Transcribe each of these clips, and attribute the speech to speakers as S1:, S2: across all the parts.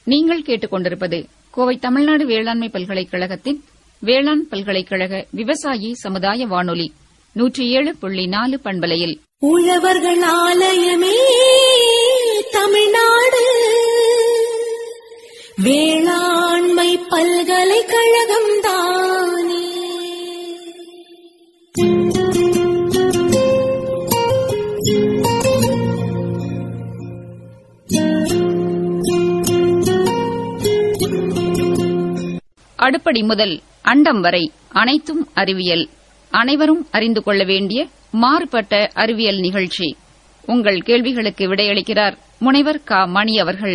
S1: நீங்கள் கேட்டுக்கொண்டிருப்பது கோவை தமிழ்நாடு வேளாண்மை பல்கலைக்கழகத்தின் வேளாண் பல்கலைக்கழக விவசாயி சமுதாய வானொலி நூற்றி ஏழு புள்ளி நாலு பண்பலையில்
S2: உழவர்கள் ஆலயமே தமிழ்நாடு வேளாண்மை பல்கலைக்கழகம் தானே
S1: அடுப்படி முதல் அண்டம் வரை அனைத்தும் அறிவியல் அனைவரும் அறிந்து கொள்ள வேண்டிய மாறுபட்ட அறிவியல் நிகழ்ச்சி உங்கள் கேள்விகளுக்கு விடையளிக்கிறார் முனைவர் க மணி அவர்கள்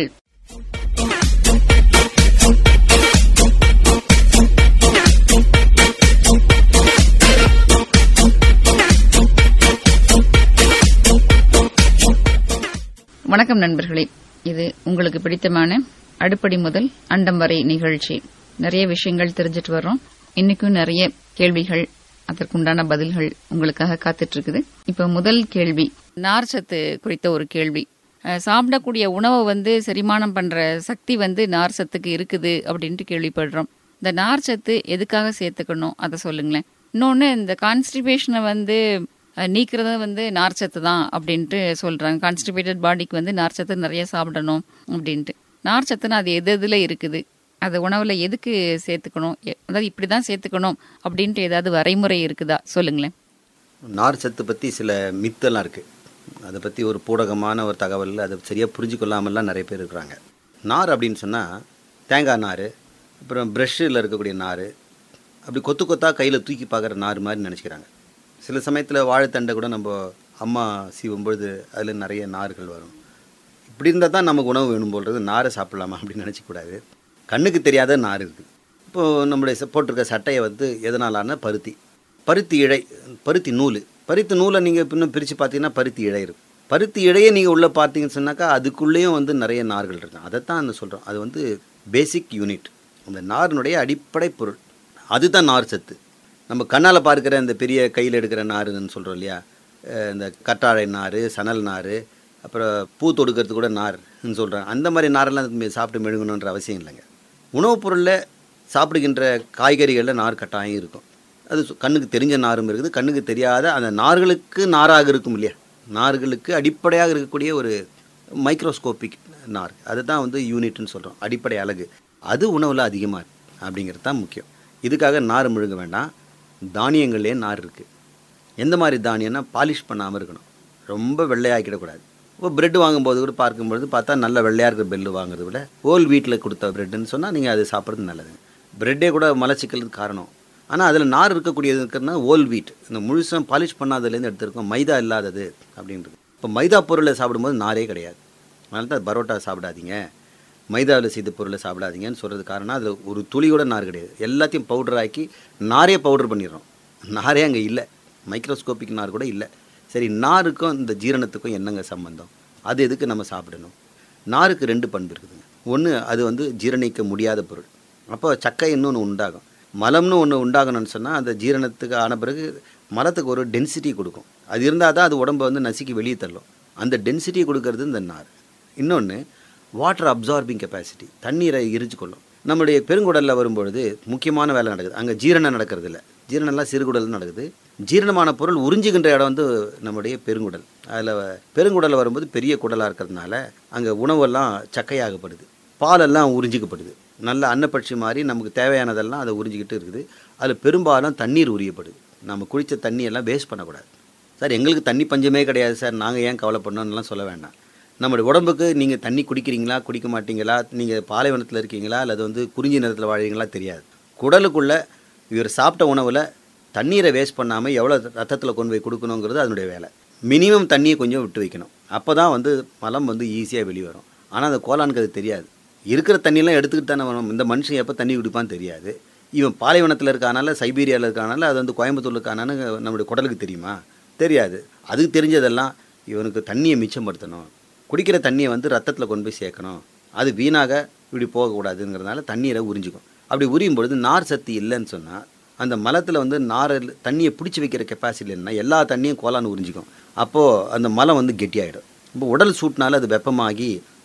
S1: வணக்கம் நண்பர்களே இது உங்களுக்கு பிடித்தமான அடுப்படி முதல் அண்டம் வரை நிகழ்ச்சி நிறைய விஷயங்கள் தெரிஞ்சிட்டு வர்றோம் இன்னைக்கும் நிறைய கேள்விகள் அதற்குண்டான பதில்கள் உங்களுக்காக காத்துட்டு இருக்குது இப்ப முதல் கேள்வி நார்ச்சத்து குறித்த ஒரு கேள்வி அஹ், சாப்பிடக்கூடிய உணவை வந்து செரிமானம் பண்ற சக்தி வந்து நார் சத்துக்கு இருக்குது அப்படின்ட்டு கேள்விப்படுறோம் இந்த நார்ச்சத்து எதுக்காக சேர்த்துக்கணும் அதை சொல்லுங்களேன் இன்னொன்னு இந்த கான்ஸ்டிபேஷனை வந்து அஹ், நீக்கிறது வந்து நார்ச்சத்து தான் அப்படின்ட்டு சொல்றாங்க கான்ஸ்டிபேட்டட் பாடிக்கு வந்து நார்ச்சத்து நிறைய சாப்பிடணும் அப்படின்ட்டு நார்ச்சத்துன்னு அது எது எதுல இருக்குது அது உணவுல எதுக்கு சேர்த்துக்கணும் எ- அதாவது இப்படிதான் சேர்த்துக்கணும் அப்படின்ட்டு ஏதாவது வரைமுறை இருக்குதா சொல்லுங்களேன்
S3: நார் சத்து பற்றி சில மித்தெல்லாம் இருக்குது அதை பற்றி ஒரு பூடகமான ஒரு தகவல் அதை சரியாக புரிஞ்சு கொள்ளாமலாம் நிறைய பேர் இருக்கிறாங்க நார் அப்படின்னு சொன்னால் தேங்காய் நார் அப்புறம் ப்ரெஷ்ஷில் இருக்கக்கூடிய நார் அப்படி கொத்து கொத்தா கையில் தூக்கி பார்க்குற நார் மாதிரி நினச்சிக்கிறாங்க சில சமயத்தில் வாழைத்தண்டை கூட நம்ம அம்மா சீவும் பொழுது அதில் நிறைய நார்கள் வரும் இப்படி இருந்தால் தான் நமக்கு உணவு வேணும் போல்றது நாரை சாப்பிடலாமா அப்படின்னு நினச்சிக்கூடாது கண்ணுக்கு தெரியாத நார் இருக்குது இப்போது நம்மளுடைய ச- போட்டிருக்க சட்டையை வந்து எதனாலான பருத்தி பருத்தி இழை பருத்தி நூல் பருத்தி நூலை நீங்கள் இன்னும் பிரித்து பார்த்தீங்கன்னா பருத்தி இழை இருக்கும் பருத்தி இழையை நீங்கள் உள்ளே பார்த்தீங்கன்னு சொன்னாக்கா அதுக்குள்ளேயும் வந்து நிறைய நார்கள் இருக்கு அதைத்தான் நான் சொல்கிறோம் அது வந்து பேசிக் யூனிட் அந்த நாரினுடைய அடிப்படை பொருள் அதுதான் நார் சத்து நம்ம கண்ணால் பார்க்குற இந்த பெரிய கையில் எடுக்கிற நாருன்னு சொல்கிறோம் இல்லையா அஹ் இந்த கற்றாழை நார் சணல் நார் அப்புறம் பூ தொடுக்கிறது கூட நார்ன்னு சொல்கிறாங்க அந்த மாதிரி நாரெல்லாம் மெ- சாப்பிட்டு மெழுகணுன்ற அவசியம் இல்லைங்க உணவுப் பொருளில் சாப்பிடுகின்ற காய்கறிகளில் நார் கட்டாயம் இருக்கும் அது சு- கண்ணுக்கு தெரிஞ்ச நாரும் இருக்குது கண்ணுக்கு தெரியாத அந்த நார்களுக்கு நாராக இருக்கும் இல்லையா நார்களுக்கு அடிப்படையாக இருக்கக்கூடிய ஒரு மைக்ரோஸ்கோபிக் நார் அதுதான் வந்து யூனிட்னு சொல்கிறோம் அடிப்படை அழகு அது உணவில் அதிகமாக இருக்கு அப்படிங்கிறது தான் முக்கியம் இதுக்காக நார் முழுங்க வேண்டாம் தானியங்கள்லேயே நார் இருக்குது எந்த மாதிரி தானியம்னா பாலிஷ் பண்ணாமல் இருக்கணும் ரொம்ப வெள்ளையாக்கிடக்கூடாது இப்போ பிரெட் வாங்கும்போது கூட பார்க்கும்பொழுது பார்த்தா நல்ல வெள்ளையாக இருக்கிற பெல்லு வாங்குறத விட ஹோல் வீட்டில் கொடுத்த பிரெட்டுன்னு சொன்னால் நீங்கள் அது சாப்பிட்றது நல்லது பிரெட்டே கூட மலச்சிக்கலுக்கு காரணம் ஆனால் அதில் நார் இருக்கக்கூடியது இருக்கிறதுனா ஹோல் வீட் இந்த முழுசாக பாலிஷ் பண்ணாததுலேருந்து எடுத்திருக்கோம் மைதா இல்லாதது அப்படின்றது இப்போ மைதா பொருளை சாப்பிடும்போது நாரே கிடையாது அதனால தான் பரோட்டா சாப்பிடாதீங்க மைதாவில் செய்த பொருளை சாப்பிடாதீங்கன்னு சொல்கிறது காரணம் அதில் ஒரு துளி கூட நார் கிடையாது எல்லாத்தையும் பவுடர் ஆக்கி நாரே பவுடர் பண்ணிடுறோம் நாரே அங்கே இல்லை மைக்ரோஸ்கோபிக் நார் கூட இல்லை சரி நாருக்கும் இந்த ஜீரணத்துக்கும் என்னங்க சம்பந்தம் அது எதுக்கு நம்ம சாப்பிடணும் நாருக்கு ரெண்டு பண்பு இருக்குதுங்க ஒன்று அது வந்து ஜீரணிக்க முடியாத பொருள் அப்போ சக்கை இன்னொன்று உண்டாகும் மலம்னு ஒன்று உண்டாகணும்னு சொன்னால் அந்த ஜீரணத்துக்கு ஆன பிறகு மலத்துக்கு ஒரு டென்சிட்டி கொடுக்கும் அது இருந்தால் தான் அது உடம்பை வந்து நசுக்கி வெளியே தள்ளும் அந்த டென்சிட்டி கொடுக்கறது இந்த நார் இன்னொன்று வாட்டர் அப்சார்பிங் கெப்பாசிட்டி தண்ணீரை எரிச்சு கொள்ளும் நம்முடைய பெருங்குடலில் வரும்பொழுது முக்கியமான வேலை நடக்குது அங்கே ஜீரணம் நடக்கிறது இல்லை ஜீரணம்லாம் சிறுகுடல் நடக்குது ஜீரணமான பொருள் உறிஞ்சுகின்ற இடம் வந்து நம்முடைய பெருங்குடல் அதில் பெருங்குடலில் வரும்போது பெரிய குடலாக இருக்கிறதுனால அங்கே உணவெல்லாம் சக்கையாகப்படுது பாலெல்லாம் உறிஞ்சிக்கப்படுது நல்ல அன்னப்பட்சி மாதிரி நமக்கு தேவையானதெல்லாம் அதை உறிஞ்சிக்கிட்டு இருக்குது அதில் பெரும்பாலும் தண்ணீர் உரியப்படுது நம்ம குடித்த தண்ணியெல்லாம் வேஸ்ட் பண்ணக்கூடாது சார் எங்களுக்கு தண்ணி பஞ்சமே கிடையாது சார் நாங்கள் ஏன் கவலைப்படணும்னுலாம் சொல்ல வேண்டாம் நம்மளுடைய உடம்புக்கு நீங்கள் தண்ணி குடிக்கிறீங்களா குடிக்க மாட்டீங்களா நீங்கள் பாலைவனத்தில் இருக்கீங்களா அல்லது வந்து குறிஞ்சி நிறத்தில் வாழ்றீங்களா தெரியாது குடலுக்குள்ளே இவர் சாப்பிட்ட உணவில் தண்ணீரை வேஸ்ட் பண்ணாமல் எவ்வளோ ரத்தத்தில் கொண்டு போய் கொடுக்கணுங்கிறது அதனுடைய வேலை மினிமம் தண்ணியை கொஞ்சம் விட்டு வைக்கணும் அப்போ தான் வந்து மலம் வந்து ஈஸியாக வெளியே வரும் ஆனால் அந்த கோலானுக்கு அது தெரியாது இருக்கிற தண்ணியெல்லாம் எடுத்துக்கிட்டு தானே வரும் இந்த மனுஷன் எப்போ தண்ணி குடிப்பான்னு தெரியாது இவன் பாலைவனத்தில் இருக்கானால சைபீரியாவில் இருக்கானால அது வந்து கோயம்புத்தூர்ல இருக்கானான்னு நம்மளுடைய குடலுக்கு தெரியுமா தெரியாது அதுக்கு தெரிஞ்சதெல்லாம் இவனுக்கு தண்ணியை மிச்சப்படுத்தணும் குடிக்கிற தண்ணியை வந்து ரத்தத்தில் கொண்டு போய் சேர்க்கணும் அது வீணாக இப்படி போகக்கூடாதுங்கிறதுனால தண்ணீரை உறிஞ்சிக்கும் அப்படி உரியும் பொழுது நார் சத்து இல்லைன்னு சொன்னால் அந்த மலத்தில் வந்து நார் தண்ணியை பிடிச்சி வைக்கிற கெப்பாசிட்டி இல்லைன்னா எல்லா தண்ணியும் கோலான்னு உறிஞ்சிக்கும் அப்போது அந்த மலம் வந்து கெட்டியாயிடும் இப்போ உடல் சூட்டினால அது வெப்பமாகி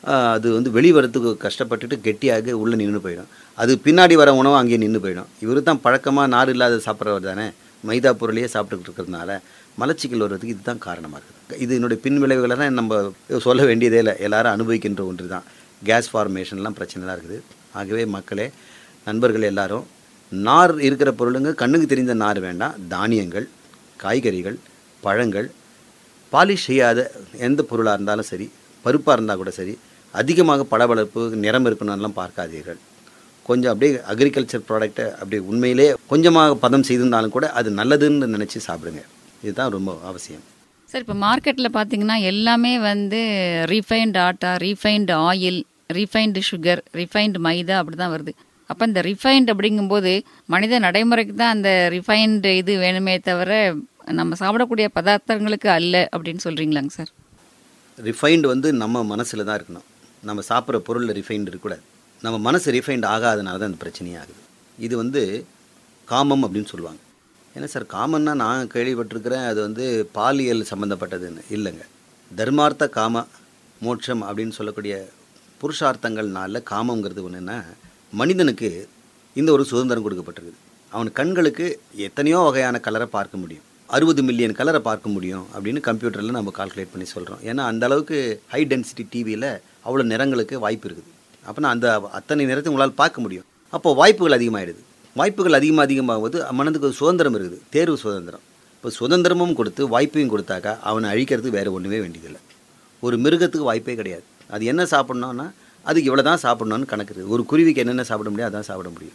S3: ஆஹ், அது வந்து வெளிவரத்துக்கு கஷ்டப்பட்டுட்டு கெட்டியாக உள்ளே நின்று போயிடும் அது பின்னாடி வர உணவு அங்கேயே நின்று போயிடும் இவர் தான் பழக்கமாக நார் இல்லாத சாப்பிட்றவர் தானே மைதா பொருளையே சாப்பிட்டுக்கிட்டு இருக்கிறதுனால மலச்சிக்கல் வர்றதுக்கு இதுதான் காரணமாக இருக்குது இது என்னுடைய பின் விளைவுகளை தான் நம்ம சொல்ல வேண்டியதே இல்லை எல்லாரும் அனுபவிக்கின்ற ஒன்று தான் கேஸ் ஃபார்மேஷன்லாம் பிரச்சனைலாம் இருக்குது ஆகவே மக்களே நண்பர்கள் எல்லாரும் நார் இருக்கிற பொருளுங்க கண்ணுக்கு தெரிந்த நார் வேண்டாம் தானியங்கள் காய்கறிகள் பழங்கள் பாலிஷ் செய்யாத எந்த பொருளாக இருந்தாலும் சரி பருப்பாக இருந்தால் கூட சரி அதிகமாக பளபளப்பு நிறம் இருக்கணும்லாம் பார்க்காதீர்கள் கொஞ்சம் அப்படியே அக்ரிகல்ச்சர் ப்ராடக்ட்டை அப்படியே உண்மையிலே கொஞ்சமாக பதம் செய்திருந்தாலும் கூட அது நல்லதுன்னு நினச்சி சாப்பிடுங்க இதுதான் ரொம்ப அவசியம்
S1: சார் இப்போ மார்க்கெட்டில் பார்த்தீங்கன்னா எல்லாமே வந்து refined atta refined oil refined sugar refined maida அப்படி தான் வருது அப்போ இந்த ரிஃபைண்ட் அப்படிங்கும்போது மனித நடைமுறைக்கு தான் அந்த ரிஃபைண்ட் இது வேணுமே தவிர நம்ம சாப்பிடக்கூடிய பதார்த்தங்களுக்கு அல்ல அப்படின்னு சொல்கிறீங்களாங்க சார்
S3: ரிஃபைண்ட் வந்து நம்ம மனசில் தான் இருக்கணும் நம்ம சாப்பிட்ற பொருளில் ரிஃபைண்ட் இருக்கக்கூடாது நம்ம மனசு ரிஃபைண்ட் ஆகாதனால தான் இந்த பிரச்சனையே ஆகுது இது வந்து காமம் அப்படின்னு சொல்லுவாங்க ஏன்னா சார் காமன்னா நான் கேள்விப்பட்டிருக்கிறேன் அது வந்து பாலியல் சம்மந்தப்பட்டதுன்னு இல்லைங்க தர்மார்த்த காம மோட்சம் அப்படின்னு சொல்லக்கூடிய புருஷார்த்தங்கள்னால காமங்கிறது ஒன்றுன்னா மனிதனுக்கு இந்த ஒரு சுதந்திரம் கொடுக்கப்பட்டிருக்குது அவன் கண்களுக்கு எத்தனையோ வகையான கலரை பார்க்க முடியும் அறுபது மில்லியன் கலரை பார்க்க முடியும் அப்படின்னு கம்ப்யூட்டரில் நம்ம கால்குலேட் பண்ணி சொல்கிறோம் ஏன்னா அந்த அளவுக்கு ஹை டென்சிட்டி டிவியில் அவ்வளோ நிறங்களுக்கு வாய்ப்பு இருக்குது அப்போனா அந்த அத்தனை நிறத்தை உங்களால் பார்க்க முடியும் அப்போ வாய்ப்புகள் அதிகமாகிடுது வாய்ப்புகள் அதிகமாக அதிகமாகும்போது மனதுக்கு ஒரு சுதந்திரம் இருக்குது தேர்வு சுதந்திரம் இப்போ சுதந்திரமும் கொடுத்து வாய்ப்பையும் கொடுத்தாக்கா அவனை அழிக்கிறதுக்கு வேறு ஒன்றுமே வேண்டியதில்லை ஒரு மிருகத்துக்கு வாய்ப்பே கிடையாது அது என்ன சாப்பிட்ணுன்னா அதுக்கு இவ்வளோ தான் சாப்பிட்ணுன்னு கணக்கு இருக்குது ஒரு குருவிக்கு என்னென்ன சாப்பிட முடியும் அதான் சாப்பிட முடியும்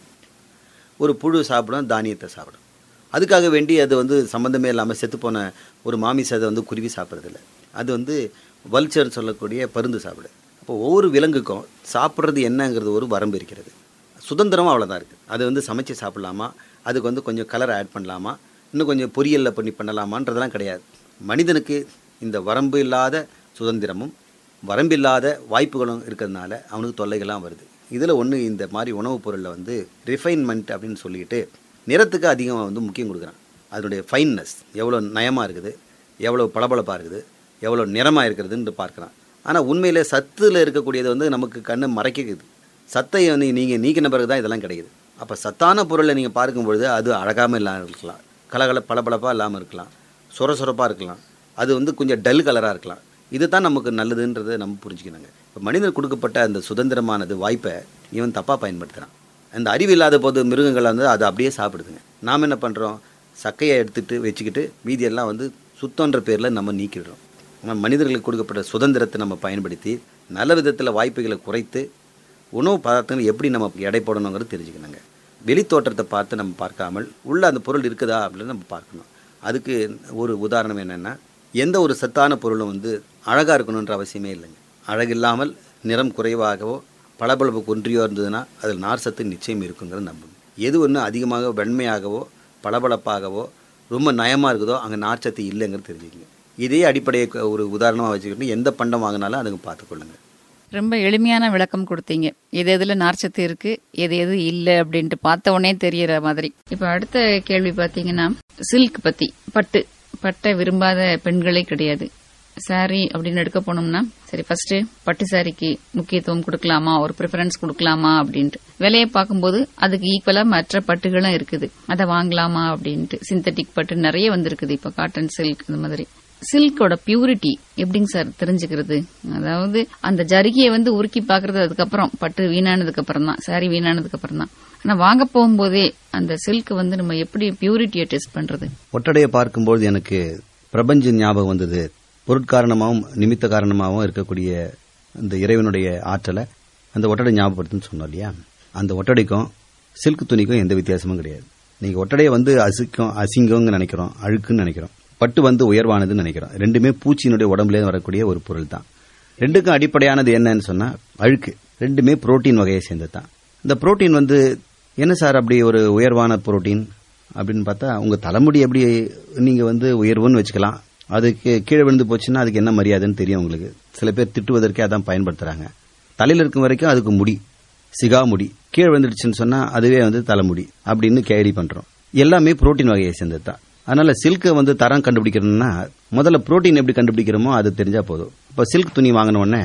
S3: ஒரு புழு சாப்பிடும் தானியத்தை சாப்பிடும் அதுக்காக வேண்டி அது வந்து சம்மந்தமே இல்லாமல் செத்துப்போன ஒரு மாமிசத்தை வந்து குருவி சாப்பிட்றதில்ல அது வந்து வல்ச்சர் சொல்லக்கூடிய பருந்து சாப்பிடு அப்போ ஒவ்வொரு விலங்குக்கும் சாப்பிட்றது என்னங்கிறது ஒரு வரம்பு இருக்கிறது சுதந்திரமும் அவ்வளோதான் இருக்குது அது வந்து சமைச்சு சாப்பிடலாமா அதுக்கு வந்து கொஞ்சம் கலர் ஆட் பண்ணலாமா இன்னும் கொஞ்சம் பொரியலில் பண்ணி பண்ணலாமான்றதெல்லாம் கிடையாது மனிதனுக்கு இந்த வரம்பு இல்லாத சுதந்திரமும் வரம்பில்லாத வாய்ப்புகளும் இருக்கிறதுனால அவனுக்கு தொல்லைகள்லாம் வருது இதில் ஒன்று இந்த மாதிரி உணவுப் பொருளில் வந்து ரிஃபைன்மெண்ட் அப்படின்னு சொல்லிட்டு நிறத்துக்கு அதிகமாக வந்து முக்கியம் கொடுக்குறான் அதனுடைய ஃபைன்னஸ் எவ்வளோ நயமாக இருக்குது எவ்வளோ பளபளப்பாக இருக்குது எவ்வளோ நிறமாக இருக்கிறதுன்னு பார்க்குறான் ஆனால் உண்மையிலே சத்தில் இருக்கக்கூடியது வந்து நமக்கு கண்ணை மறைக்குது சத்தை வந்து நீங்கள் நீக்கின பிறகு தான் இதெல்லாம் கிடைக்குது அப்போ சத்தான பொருளை நீங்கள் பார்க்கும்பொழுது அது அழகாமல் இல்லாமல் இருக்கலாம் கலகல பளபளப்பாக இல்லாமல் இருக்கலாம் சொர சொரப்பாக இருக்கலாம் அது வந்து கொஞ்சம் டல் கலராக இருக்கலாம் இது தான் நமக்கு நல்லதுன்றதை நம்ம புரிஞ்சுக்கணுங்க இப்போ மனிதன் கொடுக்கப்பட்ட அந்த சுதந்திரமானது வாய்ப்பை இவன் தப்பாக பயன்படுத்துகிறான் அந்த அறிவு இல்லாத போது மிருகங்கள் வந்து அதை அப்படியே சாப்பிடுதுங்க நாம் என்ன பண்ணுறோம் சக்கையை எடுத்துட்டு வச்சுக்கிட்டு மீதியெல்லாம் வந்து சுத்தன்ற பேரில் நம்ம நீக்கிடுறோம் ஆனால் மனிதர்களுக்கு கொடுக்கப்பட்ட சுதந்திரத்தை நம்ம பயன்படுத்தி நல்ல விதத்தில் வாய்ப்புகளை குறைத்து உணவு பதார்த்தங்கள் எப்படி நம்ம எடை போடணுங்கிறது தெரிஞ்சுக்கணுங்க வெளித்தோற்றத்தை பார்த்து நம்ம பார்க்காமல் உள்ள அந்த பொருள் இருக்குதா அப்படின்னு நம்ம பார்க்கணும் அதுக்கு ஒரு உதாரணம் என்னென்னா எந்த ஒரு சத்தான பொருளும் வந்து அழகாக இருக்கணுன்ற அவசியமே இல்லைங்க அழகில்லாமல் நிறம் குறைவாகவோ பளபளப்பு குன்றியோ இருந்ததுன்னா அதில் நார் சத்து நிச்சயம் இருக்குங்கிறது நம்பணும் எது ஒன்று அதிகமாக வெண்மையாகவோ பளபளப்பாகவோ ரொம்ப நயமாக இருக்குதோ அங்கே நார் சத்து இல்லைங்கிறது தெரிஞ்சுக்கங்க இதே அடிப்படையை ஒரு உதாரணமாக வச்சுக்கிட்டு எந்த பண்டம் வாங்கினாலும் அதுங்க பார்த்துக்கொள்ளுங்க
S1: ரொம்ப எளிமையான விளக்கம் கொடுத்தீங்க எது எதுல நார்ச்சத்து இருக்கு எது எது இல்ல அப்படின்ட்டு பார்த்த உடனே தெரியற மாதிரி இப்ப அடுத்த கேள்வி பாத்தீங்கன்னா சில்க் பத்தி பட்டு பட்டை விரும்பாத பெண்களே கிடையாது சாரி அப்படின்னு எடுக்க போனோம்னா சரி ஃபர்ஸ்ட் பட்டு சாரிக்கு முக்கியத்துவம் கொடுக்கலாமா ஒரு ப்ரிஃபரன்ஸ் கொடுக்கலாமா அப்படின்ட்டு விலையை பார்க்கும்போது அதுக்கு ஈக்குவலா மற்ற பட்டுகளும் இருக்குது அதை வாங்கலாமா அப்படின்ட்டு சிந்தட்டிக் பட்டு நிறைய வந்திருக்குது இப்ப காட்டன் சில்க் இந்த மாதிரி சில்கோட பியூரிட்டி எப்படிங்க சார் தெரிஞ்சுக்கிறது அதாவது அந்த ஜரிகையை வந்து உருக்கி பாக்குறது அதுக்கப்புறம் பட்டு வீணானதுக்கு அப்புறம் தான் சாரி வீணானதுக்கு அப்புறம் தான் ஆனா வாங்க போகும்போதே அந்த சில்க் வந்து நம்ம எப்படி பியூரிட்டியை டெஸ்ட் பண்றது
S3: ஒட்டடையை பார்க்கும்போது எனக்கு பிரபஞ்ச ஞாபகம் வந்தது பொருட்காரணமாகவும் நிமித்த காரணமாகவும் இருக்கக்கூடிய அந்த இறைவனுடைய ஆற்றலை அந்த ஒட்டடை ஞாபகப்படுத்துன்னு சொன்னோம் இல்லையா அந்த ஒட்டடைக்கும் சில்க் துணிக்கும் எந்த வித்தியாசமும் கிடையாது நீங்க ஒட்டடையை வந்து அசிக்கும் அசிங்கம்னு நினைக்கிறோம் அழுக்குன்னு நினைக்கிறோம் பட்டு வந்து உயர்வானதுன்னு நினைக்கிறோம் ரெண்டுமே பூச்சியினுடைய உடம்புல வரக்கூடிய ஒரு பொருள் தான் ரெண்டுக்கும் அடிப்படையானது என்னன்னு சொன்னா அழுக்கு ரெண்டுமே புரோட்டீன் வகையை சேர்ந்தது தான் இந்த புரோட்டீன் வந்து என்ன சார் அப்படி ஒரு உயர்வான புரோட்டீன் அப்படின்னு பார்த்தா உங்க தலைமுடி எப்படி நீங்க வந்து உயர்வுன்னு வச்சுக்கலாம் அதுக்கு கீழே விழுந்து போச்சுன்னா அதுக்கு என்ன மரியாதைன்னு தெரியும் உங்களுக்கு சில பேர் திட்டுவதற்கே அதான் பயன்படுத்துறாங்க தலையில இருக்கும் வரைக்கும் அதுக்கு முடி சிகா முடி கீழே விழுந்துடுச்சுன்னு சொன்னா அதுவே வந்து தலைமுடி அப்படின்னு கேடி பண்றோம் எல்லாமே புரோட்டீன் வகையை சேர்ந்தது தான் அதனால சில்கை வந்து தரம் கண்டுபிடிக்கணும்னா முதல்ல புரோட்டீன் எப்படி கண்டுபிடிக்கிறோமோ அது தெரிஞ்சா போதும் இப்போ சில்க் துணி வாங்கின உடனே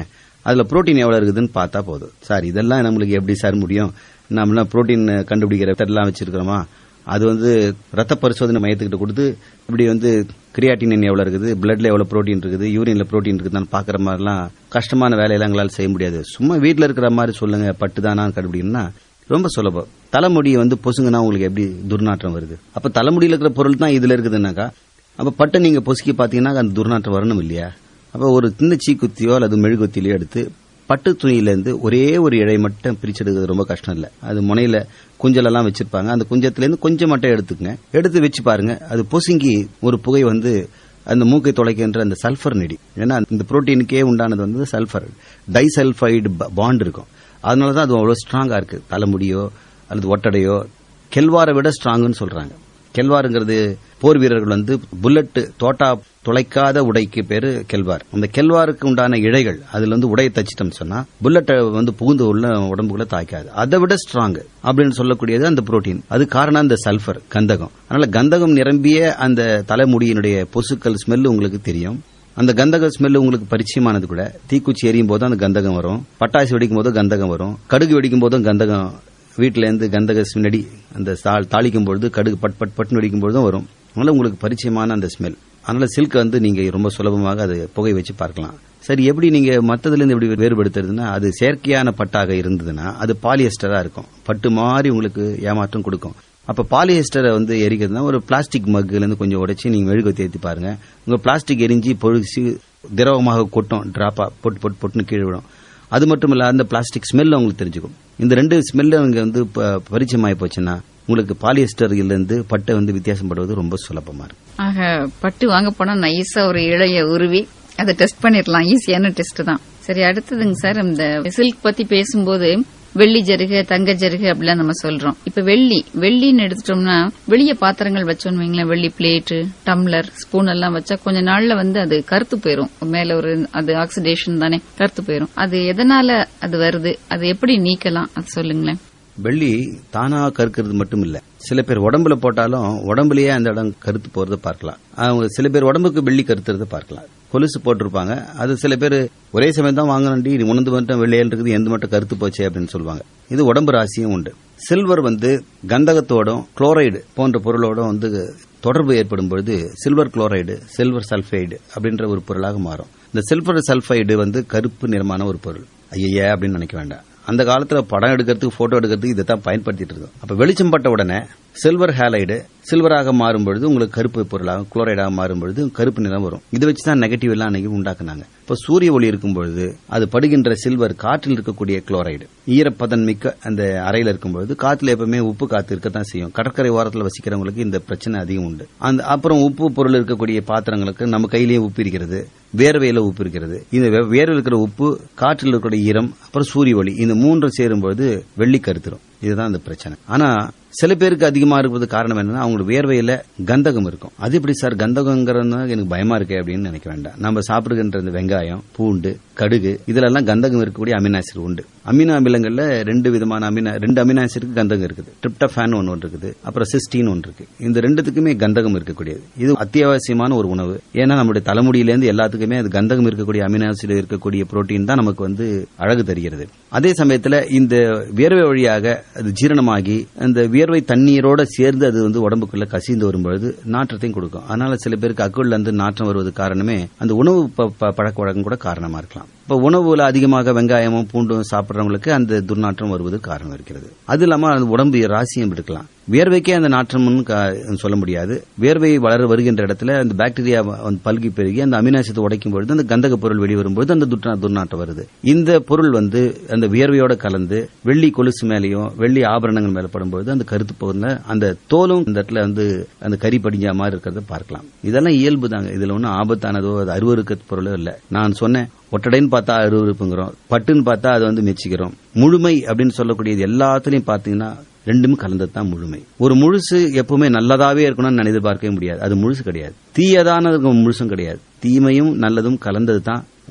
S3: அதுல புரோட்டீன் எவ்வளவு இருக்குதுன்னு பார்த்தா போதும் சார் இதெல்லாம் நம்மளுக்கு எப்படி சார் முடியும் நம்மளாம் புரோட்டீன் கண்டுபிடிக்கிற மெத்தட்லாம் வச்சிருக்கிறோமா அது வந்து ரத்த பரிசோதனை மையத்துக்கிட்ட கொடுத்து இப்படி வந்து கிரியாட்டினின் எவ்வளவு இருக்குது பிளட்ல எவ்வளவு புரோட்டீன் இருக்குது யூரின்ல புரோட்டீன் இருக்குதான்னு பாக்குற மாதிரிலாம் கஷ்டமான வேலையெல்லாம் எங்களால் செய்ய முடியாது சும்மா வீட்ல இருக்கிற மாதிரி சொல்லுங்க பட்டு தானா கண்டுபிடிக்கணும்னா ரொம்ப சுலபம் தலைமுடி வந்து பொசுங்கன்னா உங்களுக்கு எப்படி துர்நாற்றம் வருது அப்ப தலைமுடியில இருக்கிற பொருள் தான் இதுல இருக்குதுன்னாக்கா அப்ப பட்டை நீங்க பொசுக்கி பாத்தீங்கன்னா அந்த துர்நாற்றம் வரணும் இல்லையா அப்ப ஒரு சின்ன சீக்குத்தியோ அல்லது மெழுகுத்திலையோ எடுத்து பட்டு துணியிலேருந்து ஒரே ஒரு இழை மட்டும் பிரிச்செடுக்கிறது ரொம்ப கஷ்டம் இல்லை அது முனையில குஞ்சலெல்லாம் வச்சிருப்பாங்க அந்த குஞ்சத்திலேருந்து கொஞ்சம் மட்டும் எடுத்துக்கங்க எடுத்து வச்சு பாருங்க அது பொசுங்கி ஒரு புகை வந்து அந்த மூக்கை தொலைக்கின்ற அந்த சல்ஃபர் நெடி ஏன்னா இந்த புரோட்டீனுக்கே உண்டானது வந்து சல்ஃபர் டைசல்ஃபைடு பாண்ட் இருக்கும் அதனால தான் அது அவ்வளோ ஸ்ட்ராங்கா இருக்கு தலைமுடியோ அல்லது ஒட்டடையோ கெல்வாரை விட ஸ்ட்ராங்குன்னு சொல்றாங்க கெல்வாருங்கிறது போர் வீரர்கள் வந்து புல்லட் தோட்டா துளைக்காத உடைக்கு பேரு கெல்வார் அந்த கெல்வாருக்கு உண்டான இழைகள் அதுல வந்து உடையை தச்சிட்டோம் சொன்னா புல்லட்டை வந்து புகுந்து உள்ள உடம்புக்குள்ள தாக்காது அதை விட ஸ்ட்ராங் அப்படின்னு சொல்லக்கூடியது அந்த புரோட்டீன் அது காரணம் அந்த சல்ஃபர் கந்தகம் அதனால கந்தகம் நிரம்பிய அந்த தலைமுடியினுடைய பொசுக்கள் ஸ்மெல் உங்களுக்கு தெரியும் அந்த கந்தக ஸ்மெல் உங்களுக்கு பரிச்சயமானது கூட தீக்குச்சி எரியும் போது அந்த கந்தகம் வரும் பட்டாசு வெடிக்கும் போது கந்தகம் வரும் கடுகு வெடிக்கும் போதும் கந்தகம் வீட்டில இருந்து கந்தக ஸ்மெடி அந்த தாள் தாளிக்கும் பொழுது கடுகு பட் பட் பட்னு வெடிக்கும் பொழுதும் வரும் அதனால உங்களுக்கு பரிச்சயமான அந்த ஸ்மெல் அதனால சில்க் வந்து நீங்க ரொம்ப சுலபமாக அது புகை வச்சு பார்க்கலாம் சரி எப்படி நீங்க மத்ததுல இருந்து எப்படி வேறுபடுத்துறதுன்னா அது செயற்கையான பட்டாக இருந்ததுன்னா அது பாலியஸ்டரா இருக்கும் பட்டு மாதிரி உங்களுக்கு ஏமாற்றம் கொடுக்கும் அப்ப பாலியஸ்டரை வந்து எரிக்கிறதுனா ஒரு பிளாஸ்டிக் மக்குல இருந்து கொஞ்சம் உடைச்சு நீங்க மெழுகு ஏற்றி பாருங்க உங்க பிளாஸ்டிக் எரிஞ்சு பொழுசி திரவமாக கொட்டும் டிராப்பா பொட்டு பொட்டு பொட்டுன்னு கீழே விடும் அது மட்டும் இல்ல அந்த பிளாஸ்டிக் ஸ்மெல் உங்களுக்கு தெரிஞ்சுக்கும் இந்த ரெண்டு ஸ்மெல்ல அங்க வந்து ப- பரிச்சயமாயி போச்சுன்னா உங்களுக்கு பாலியஸ்டர் இருந்து பட்டை வந்து வித்தியாசப்படுவது ரொம்ப சுலபமா இருக்கும்
S1: ஆக பட்டு வாங்க போனா நைஸா ஒரு இழைய உருவி அதை டெஸ்ட் பண்ணிடலாம் ஈஸியான டெஸ்ட் தான் சரி அடுத்ததுங்க சார் இந்த சில்க் பத்தி பேசும்போது வெள்ளி ஜருகு தங்க ஜருகு அப்படிலாம் நம்ம சொல்றோம் இப்ப வெள்ளி வெள்ளின்னு எடுத்துட்டோம்னா வெளிய பாத்திரங்கள் வச்சோம்னு வைங்களேன் வெள்ளி பிளேட்டு டம்ளர் ஸ்பூன் எல்லாம் வச்சா கொஞ்ச நாள்ல வந்து அது கருத்து போயிரும் மேல ஒரு அது ஆக்சிடேஷன் தானே கருத்து போயிரும் அது எதனால அது வருது அது எப்படி நீக்கலாம் அது சொல்லுங்களேன்
S3: வெள்ளி தானா கருக்கிறது மட்டும் இல்ல சில பேர் உடம்புல போட்டாலும் உடம்புலயே அந்த இடம் கருத்து போறத பார்க்கலாம் அவங்க சில பேர் உடம்புக்கு வெள்ளி கருத்துறத பார்க்கலாம் கொலுசு போட்டிருப்பாங்க அது சில பேர் ஒரே சமயம் தான் வாங்கணும்டி நீ உணர்ந்து மட்டும் வெள்ளையல் இருக்குது எந்த மட்டும் கருத்து போச்சு அப்படின்னு சொல்லுவாங்க இது உடம்பு ராசியும் உண்டு சில்வர் வந்து கந்தகத்தோடும் குளோரைடு போன்ற பொருளோடும் வந்து தொடர்பு ஏற்படும் பொழுது சில்வர் குளோரைடு சில்வர் சல்ஃபைடு அப்படின்ற ஒரு பொருளாக மாறும் இந்த சில்வர் சல்ஃபைடு வந்து கருப்பு நிறமான ஒரு பொருள் ஐயா அப்படின்னு நினைக்க வேண்டாம் அந்த காலத்துல படம் எடுக்கிறதுக்கு போட்டோ எடுக்கிறதுக்கு இதை தான் பயன்படுத்திட்டு இருந்தோம் அப்ப வெளிச்சம் பட்ட உடனே சில்வர் ஹேலைடு சில்வராக மாறும் பொழுது உங்களுக்கு கருப்பு பொருளாக குளோரைடாக மாறும் பொழுது கருப்பு நிறம் வரும் இதை வச்சு தான் நெகட்டிவ் எல்லாம் அன்னைக்கு உண்டாக்குனாங்க இப்ப சூரிய ஒளி இருக்கும் பொழுது அது படுகின்ற சில்வர் காற்றில் இருக்கக்கூடிய குளோரைடு ஈரப்பதன் மிக்க அந்த அறையில இருக்கும் பொழுது காத்துல எப்பவுமே உப்பு காத்து இருக்கத்தான் செய்யும் கடற்கரை ஓரத்தில் வசிக்கிறவங்களுக்கு இந்த பிரச்சனை அதிகம் உண்டு அந்த அப்புறம் உப்பு பொருள் இருக்கக்கூடிய பாத்திரங்களுக்கு நம்ம கையிலேயே உப்பு இருக்கிறது வேர்வையில உப்பு இருக்கிறது இந்த வே- வேர்வையில் இருக்கிற உப்பு காற்றில் இருக்கக்கூடிய ஈரம் அப்புறம் சூரிய ஒளி இந்த மூன்று சேரும்பொழுது வெள்ளி கருத்துரும் இதுதான் அந்த பிரச்சனை ஆனா சில பேருக்கு அதிகமா இருப்பது காரணம் என்னன்னா அவங்களோட வேர்வையில கந்தகம் இருக்கும் அது எப்படி சார் கந்தகங்கிறது எனக்கு பயமா இருக்கே அப்படின்னு நினைக்க வேண்டாம் நம்ம சாப்பிடுகின்ற இந்த வெங்காயம் பூண்டு கடுகு இதுல எல்லாம் கந்தகம் இருக்கக்கூடிய அமினோ ஆசிட் உண்டு அமினோ அமிலங்கள்ல ரெண்டு விதமான அமினோ ரெண்டு அமினோ ஆசிட்க்கு கந்தகம் இருக்குது ட்ரிப்டோஃபான் ஒன்று ஒன்று இருக்குது அப்புறம் சிஸ்டின் ஒன்று இருக்கு இந்த ரெண்டுத்துக்குமே கந்தகம் இருக்கக்கூடியது இது அத்தியாவசியமான ஒரு உணவு ஏன்னா நம்முடைய தலைமுடியிலேருந்து எல்லாத்துக்குமே அது கந்தகம் இருக்கக்கூடிய அமினோ ஆசிட் இருக்கக்கூடிய புரோட்டீன் தான் நமக்கு வந்து அழகு தருகிறது அதே சமயத்துல இந்த வியர்வை வழியாக அது ஜீரணமாகி அந்த வியர்வை தண்ணீரோட சேர்ந்து அது வந்து உடம்புக்குள்ள கசிந்து வரும்பொழுது நாற்றத்தையும் கொடுக்கும் அதனால சில பேருக்கு அக்குள்ள இருந்து நாற்றம் வருவது காரணமே அந்த உணவு ப- ப- பழக்க வழக்கம் கூட காரணமா இருக்கலாம் இப்ப உணவுல அதிகமாக வெங்காயமும் பூண்டும் சாப்பிடுறவங்களுக்கு அந்த துர்நாற்றம் வருவது காரணம் இருக்கிறது அது இல்லாம அந்த உடம்பு ராசியம் இருக்கலாம் வியர்வைக்கே அந்த நாற்றம்னு கா- சொல்ல முடியாது வியர்வை வளர வருகின்ற இடத்துல அந்த பாக்டீரியா வந்து பல்கி பெருகி அந்த அமினாசத்தை உடைக்கும் பொழுது அந்த கந்தக பொருள் வெளிவரும்போது அந்த துர்நா- துர்நாற்றம் வருது இந்த பொருள் வந்து அந்த வியர்வையோட கலந்து வெள்ளி கொலுசு மேலேயும் வெள்ளி ஆபரணங்கள் மேல படும்போது அந்த கருத்து பகுதியில் அந்த தோலும் இந்த இடத்துல வந்து அந்த கறி படிஞ்ச மாதிரி இருக்கிறத பார்க்கலாம் இதெல்லாம் இயல்பு தாங்க இதுல ஒன்றும் ஆபத்தானதோ அது அருவருக்க பொருளோ இல்லை நான் சொன்னேன் ஒட்டடைன்னு பார்த்தா அருவருப்புங்கிறோம் பட்டுன்னு பார்த்தா அதை வந்து மெச்சிக்கிறோம் முழுமை அப்படின்னு சொல்லக்கூடியது எல்லாத்துலயும் பாத்தீங்கன்னா ரெண்டுமே கலந்தது தான் முழுமை ஒரு முழுசு எப்பவுமே நல்லதாவே இருக்கணும்னு எதிர்பார்க்கவே முடியாது அது முழுசு கிடையாது தீயதானது முழுசும் கிடையாது தீமையும் நல்லதும் கலந்தது தான்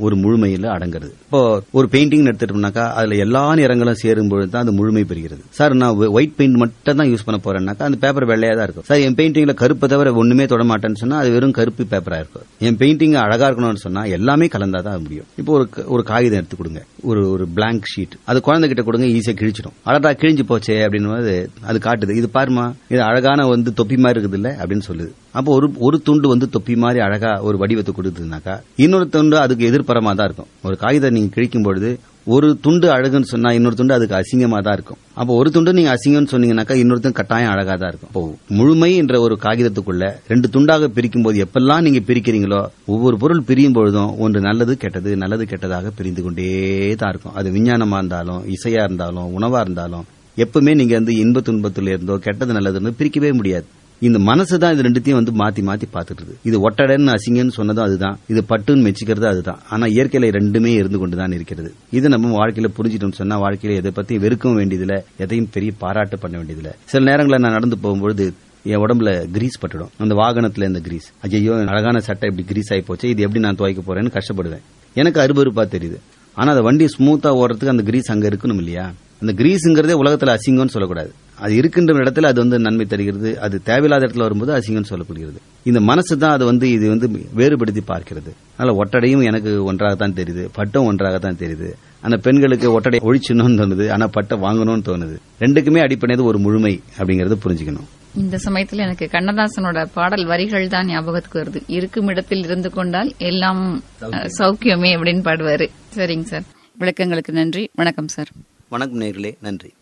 S3: ஒரு முழுமையில அடங்குறது இப்போ ஒரு பெயிண்டிங் எடுத்துட்டோம்னாக்கா அதுல எல்லா நிறங்களும் சேரும் பொழுது தான் அது முழுமை பெறுகிறது சார் நான் ஒயிட் பெயிண்ட் மட்டும் தான் யூஸ் பண்ண போறேன்னாக்கா அந்த பேப்பர் வெள்ளையா தான் இருக்கும் சார் என் பெயிண்டிங்ல கருப்பை தவிர ஒண்ணுமே தொட மாட்டேன்னு சொன்னா அது வெறும் கருப்பு பேப்பரா இருக்கும் என் பெயிண்டிங் அழகா இருக்கணும்னு சொன்னா எல்லாமே கலந்தா தான் முடியும் இப்போ ஒரு க- ஒரு காகிதம் எடுத்து கொடுங்க ஒரு ஒரு blank ஷீட் அது குழந்தைகிட்ட கொடுங்க ஈஸியா கிழிச்சிடும் அழகா கிழிஞ்சு போச்சே அப்படின்னு போது அது காட்டுது இது பாருமா இது அழகான வந்து தொப்பி மாதிரி இருக்குது இல்ல அப்படின்னு சொல்லுது அப்போ ஒரு ஒரு துண்டு வந்து தொப்பி மாதிரி அழகா ஒரு வடிவத்தை கொடுத்ததுனாக்கா இன்னொரு துண்டு அதுக்கு எதிர்பரமா தான் இருக்கும் ஒரு காகிதம் நீங்க கிழிக்கும் பொழுது ஒரு துண்டு அழகுன்னு சொன்னா இன்னொரு துண்டு அதுக்கு அசிங்கமா தான் இருக்கும் அப்போ ஒரு துண்டு நீங்க அசிங்கம்னு சொன்னீங்கன்னாக்கா இன்னொருத்தன் கட்டாயம் அழகா தான் இருக்கும் அப்போ முழுமை என்ற ஒரு காகிதத்துக்குள்ள ரெண்டு துண்டாக பிரிக்கும் போது எப்பெல்லாம் நீங்க பிரிக்கிறீங்களோ ஒவ்வொரு பொருள் பிரியும் பொழுதும் ஒன்று நல்லது கெட்டது நல்லது கெட்டதாக பிரிந்து கொண்டே தான் இருக்கும் அது விஞ்ஞானமா இருந்தாலும் இசையா இருந்தாலும் உணவா இருந்தாலும் எப்பவுமே நீங்க வந்து இன்ப துன்பத்துல இருந்தோ கெட்டது நல்லதுன்னு பிரிக்கவே முடியாது இந்த மனசு தான் இது ரெண்டுத்தையும் வந்து மாத்தி மாத்தி பார்த்துட்டு இருக்கு இது ஒட்டடன்னு அசிங்கன்னு சொன்னதும் அதுதான் இது பட்டுன்னு மெச்சிக்கிறது அதுதான் ஆனா இயற்கையில ரெண்டுமே இருந்து கொண்டுதான் இருக்கிறது இது நம்ம வாழ்க்கையில புரிஞ்சிட்டோம்னு சொன்னா வாழ்க்கையில எதை பத்தி வெறுக்கவும் வேண்டியதில்ல எதையும் பெரிய பாராட்டு பண்ண வேண்டியதில்ல சில நேரங்களில் நான் நடந்து போகும்பொழுது என் உடம்புல கிரீஸ் பட்டுடும் அந்த வாகனத்துல இந்த கிரீஸ் ஐயோ அழகான சட்டை இப்படி கிரீஸ் ஆகி போச்சு இது எப்படி நான் துவைக்க போறேன்னு கஷ்டப்படுவேன் எனக்கு அருபருப்பா தெரியுது ஆனா அந்த வண்டி ஸ்மூத்தா ஓடுறதுக்கு அந்த கிரீஸ் அங்க இருக்கணும் இல்லையா அந்த கிரீஸுங்கிறதே உலகத்துல அசிங்கம்னு சொல்லக்கூடாது அது இருக்கின்ற இடத்துல அது வந்து நன்மை தருகிறது அது தேவையில்லாத இடத்துல வரும்போது அசிங்கம்னு சொல்லப்படுகிறது இந்த மனசு தான் அது வந்து இது வந்து வேறுபடுத்தி பார்க்கிறது அதனால ஒட்டடையும் எனக்கு ஒன்றாகத்தான் தெரியுது பட்டம் ஒன்றாகத்தான் தெரியுது ஆனா பெண்களுக்கு ஒட்டடை ஒழிச்சணும்னு தோணுது ஆனா பட்டை வாங்கணும்னு தோணுது ரெண்டுக்குமே அடிப்படையது ஒரு முழுமை அப்படிங்கறத புரிஞ்சுக்கணும்
S1: இந்த சமயத்துல எனக்கு கண்ணதாசனோட பாடல் வரிகள் தான் ஞாபகத்துக்கு வருது இருக்கும் இடத்தில் இருந்து கொண்டால் எல்லாம் அஹ், சௌக்கியமே அப்படின்னு பாடுவாரு சரிங்க சார் விளக்கங்களுக்கு நன்றி வணக்கம் சார்
S3: வணக்கம் நேர்களே நன்றி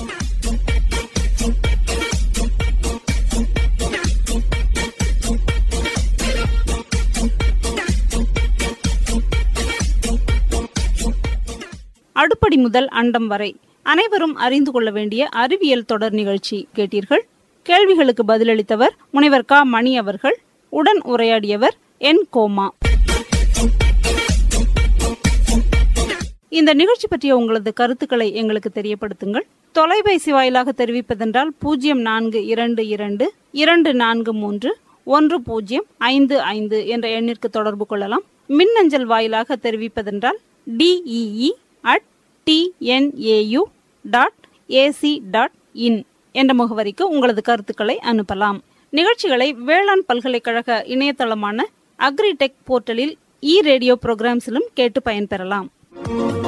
S4: அடுப்படி முதல் அண்டம் வரை அனைவரும் அறிந்து கொள்ள வேண்டிய அறிவியல் தொடர் நிகழ்ச்சி கேட்டீர்கள் கேள்விகளுக்கு பதிலளித்தவர் முனைவர் க மணி அவர்கள் உடன் உரையாடியவர் என் கோமா இந்த நிகழ்ச்சி பற்றிய உங்களது கருத்துக்களை எங்களுக்கு தெரியப்படுத்துங்கள் தொலைபேசி வாயிலாக தெரிவிப்பதென்றால் பூஜ்ஜியம் நான்கு இரண்டு இரண்டு இரண்டு நான்கு மூன்று ஒன்று பூஜ்ஜியம் ஐந்து ஐந்து என்ற எண்ணிற்கு தொடர்பு கொள்ளலாம் மின்னஞ்சல் வாயிலாக தெரிவிப்பதென்றால் DEE at TNAU dot AC dot in என்ற முகவரிக்கு உங்களது கருத்துக்களை அனுப்பலாம் நிகழ்ச்சிகளை வேளாண் பல்கலைக்கழக இணையதளமான அக்ரிடெக் போர்ட்டலில் இ ரேடியோ புரோகிராம்ஸிலும் கேட்டு பயன்பெறலாம்